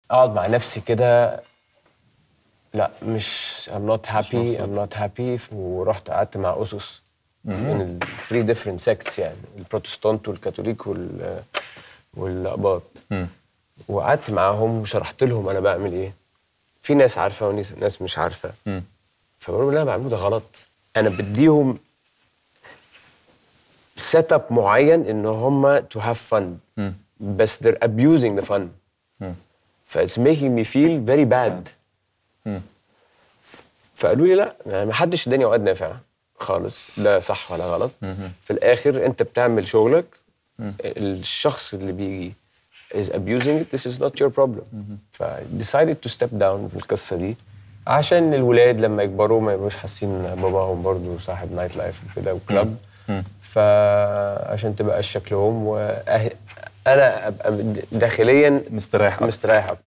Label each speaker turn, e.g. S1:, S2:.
S1: اقعد مع نفسي كده لا مش I'm not happy I'm not happy ورحت قعدت مع اسس من الثري ديفرنت سيكتس يعني البروتستانت والكاثوليك وال والاقباط وقعدت معاهم وشرحت لهم انا بعمل ايه في ناس عارفه وناس مش عارفه فبقول لهم اللي انا بعمله ده غلط انا بديهم سيت اب معين ان هم تو هاف فن بس they're abusing the fun ف it's making me feel very bad فقالوا لي لا يعني ما حدش اداني اوقات نافعه خالص لا صح ولا غلط في الاخر انت بتعمل شغلك الشخص اللي بيجي is abusing it this is not your problem ف I decided to step down في القصه دي عشان الولاد لما يكبروا ما يبقوش حاسين ان باباهم برضو صاحب نايت لايف وكده وكلاب فعشان تبقى شكلهم وانا ابقى داخليا
S2: مستريح
S1: مستريح